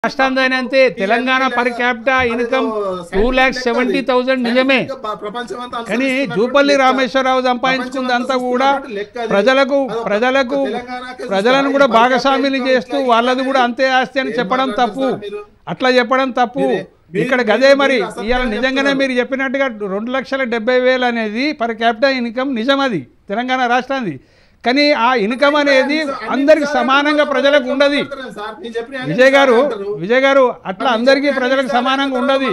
రాష్ట్రాన్ని అంతే Telangana per capita income two lakhs seventy thousand నిజమే కానీ జూపల్లి రామేశ్వరరావు సంపాదించుకుందంతా కూడా ప్రజలకు ప్రజలకు ప్రజలను కూడా భాగస్వామిని చేస్తూ వాళ్ళది కూడా అంతే ఆస్తి అని చెప్పడం తప్పు అట్లా చెప్పడం తప్పు ఇక్కడ గదే మరి ఇవాళ నిజంగానే మీరు చెప్పినట్టుగా రెండు లక్షల డెబ్బై వేలు అనేది పర్ క్యాపిటల్ ఇన్కమ్ నిజం అది తెలంగాణ రాష్ట్రానికి కానీ ఆ ఇన్కమ్ అనేది అందరికి సమానంగా ప్రజలకు ఉండదు విజయ్ గారు విజయ్ గారు అట్లా అందరికీ ప్రజలకు సమానంగా ఉండదు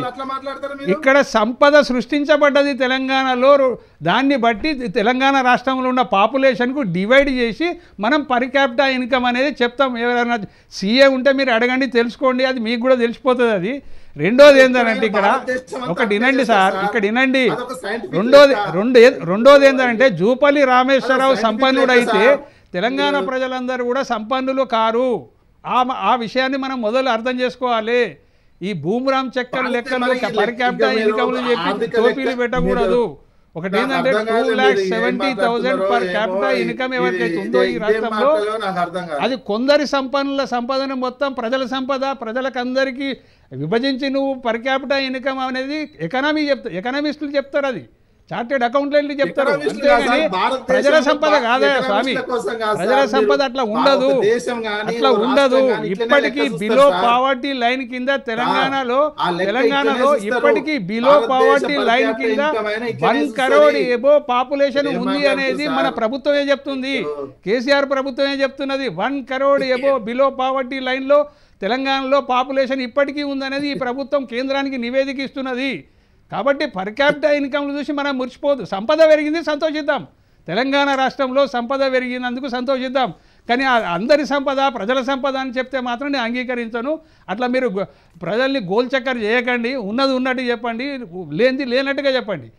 ఇక్కడ సంపద సృష్టించబడ్డది తెలంగాణలో రు- దాన్ని బట్టి తెలంగాణ రాష్ట్రంలో ఉన్న పాపులేషన్కు డివైడ్ చేసి మనం పర్ క్యాపిటా ఇన్కమ్ అనేది చెప్తాం ఎవరైనా సీఏ ఉంటే మీరు అడగండి తెలుసుకోండి అది మీకు కూడా తెలిసిపోతుంది అది రెండోది ఏంటంటే ఇక్కడ ఒకటి వినండి సార్ ఇక్కడ వినండి రెండోది రెండు ఏ- రెండోది ఏంటంటే జూపల్లి రామేశ్వరరావు సంపన్నుడు అయితే తెలంగాణ ప్రజలందరూ కూడా సంపన్నులు కారు ఆ మ- ఆ విషయాన్ని మనం మొదలు అర్థం చేసుకోవాలి ఈ భూమిరామ్ చక్కర్ లెక్కలు పర్ క్యాపిటల్ ఇన్కమ్లు చెప్పి టోపీలు పెట్టకూడదు ఒకటి ఏంటంటే two lakhs seventy thousand per capital income ఎవరికైతే ఉందో ఈ రాష్ట్రంలో అది కొందరి సంపన్నుల సంపదను మొత్తం ప్రజల సంపద ప్రజలకందరికీ విభజించి నువ్వు పర్ క్యాపిటల్ ఇన్కమ్ అనేది ఎకనామీ చెప్తా ఎకనామిస్టులు చెప్తారు అది చార్టెడ్ అకౌంటెంట్లు చెప్తారు ఎకనామిస్టులు అంతేగాని కాదు సార్, భారతదేశంలో ప్రజల సంపద కాదా ఎకనామిస్టుల స్వామి కోసం కాదు సార్, ప్రజల మీరు సంపద అట్లా ఒక ఉండదు దేశం గానీ, అట్లా ఒక ఉండదు రాష్ట్రం గానీ ఇట్లనే ఇప్పటికీ లెక్క బిలో చూస్తారు సార్. పావర్టీ లైన్ కింద తెలంగాణలో ఆ లెక్క తెలంగాణలో ఇట్లనే చూస్తారు. ఇప్పటికీ బిలో భారతదేశ పావర్టీ per లైన్ capita కింద income అయినా ఇట్లనే వన్ చూస్తుంది. కరోడ్ ఎబో పాపులేషన్ ఏం ఉంది మాట్లాడుతున్నారు అనేది సార్? మన ప్రభుత్వమే చెప్తుంది కేసీఆర్ ప్రభుత్వమే చెప్తున్నది one crore above below poverty లైన్లో తెలంగాణలో పాపులేషన్ ఇప్పటికీ ఉందనేది ఈ ప్రభుత్వం కేంద్రానికి నివేదిక ఇస్తున్నది కాబట్టి పర్ క్యాపిటల్ ఇన్కమ్లు చూసి మనం మురిచిపోదు సంపద పెరిగింది సంతోషిద్దాం తెలంగాణ రాష్ట్రంలో సంపద పెరిగినందుకు సంతోషిద్దాం కానీ ఆ అందరి సంపద ప్రజల సంపద అని చెప్తే మాత్రం నేను అంగీకరించను అట్లా మీరు గో- ప్రజల్ని గోల్చక్కర్ చేయకండి ఉన్నది ఉన్నట్టు చెప్పండి లేనిది లేనట్టుగా చెప్పండి